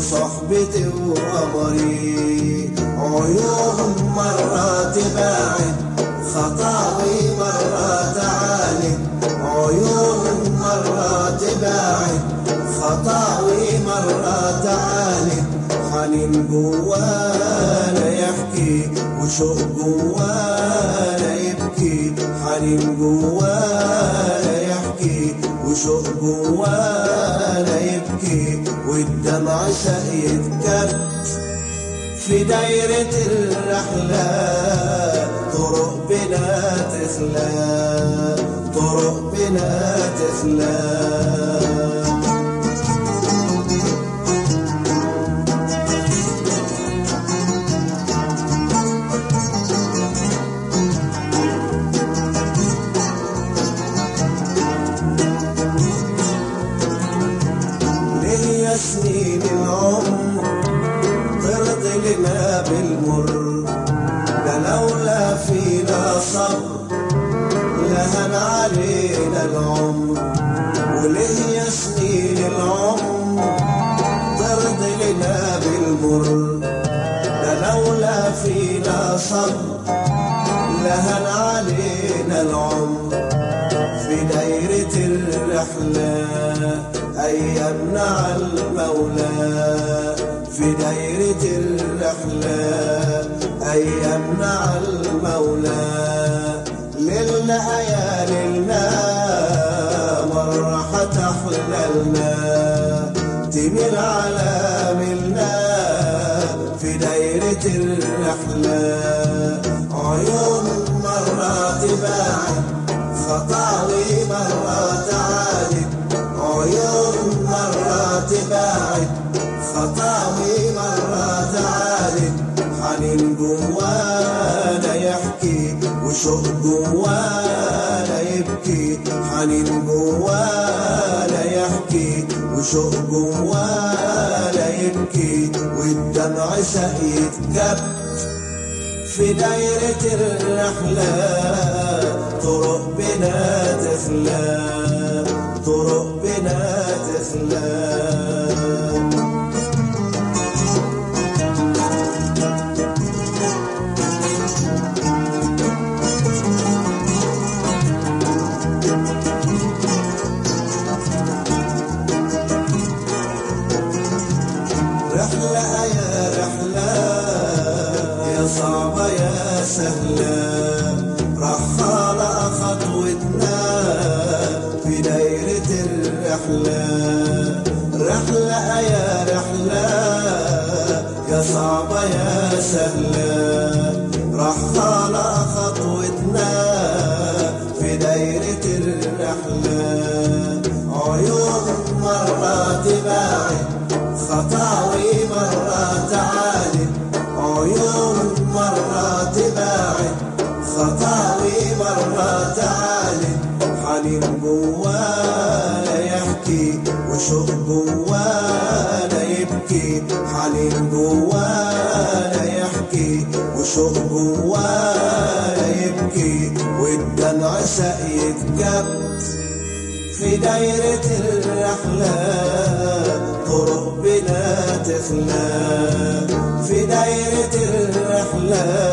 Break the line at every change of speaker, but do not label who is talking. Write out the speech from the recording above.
وصحبتي وقمري عيون مرة تباعد خطاوي مرة تعاند عيون مرة تباعد خطاوي مرة تعاند حنين جوانا يحكي وشوق جوانا يبكي حنين جوانا يحكي وشوق جوانا يبكي والدمع شقيت كبت في دايرة الرحلة طرق بنا تخلى طرق بنا تخلى ليا سنين العمر ترضي لنا بالمر ده لولا فينا صبر لهن علينا العمر وليا سنين العمر ترضي لنا بالمر ده لولا فينا صبر لهن علينا العمر في دايرة الرحلة أيامنا على المولى في دايرة الرحلة أيامنا على المولى ليلنا يا ليلنا مرة حتحللنا تميل على ملنا في دايرة الرحلة عيون مرة تباعد خطاوي مرة تعالي عيون مرة تباعد خطاوي مرة تعالي حنين جوانا يحكي وشوق جوانا يبكي حنين جوانا يحكي وشوق جوانا يبكي والدمع شقيت كبت في دايرة الرحلة طرق بنا تخلى طرق بنا تخلى رحلة يا رحلة يا صعبة يا سهلة رحالة خطوتنا في دايرة الرحلة رحلة يا رحلة يا صعبة يا سهلة رحالة خطوتنا في دايرة الرحلة عيون مرة تباعد خطاوي مرة تعالي عيون مرة تباعد خطاوي مرة تعالي حنين جوانا يحكي وشوق جوانا يبكي حنين جوانا يحكي وشوق جوانا يبكي والدمع سقيت كبت في دايرة الرحلة طرق بنا تخلى في دايرة الرحلة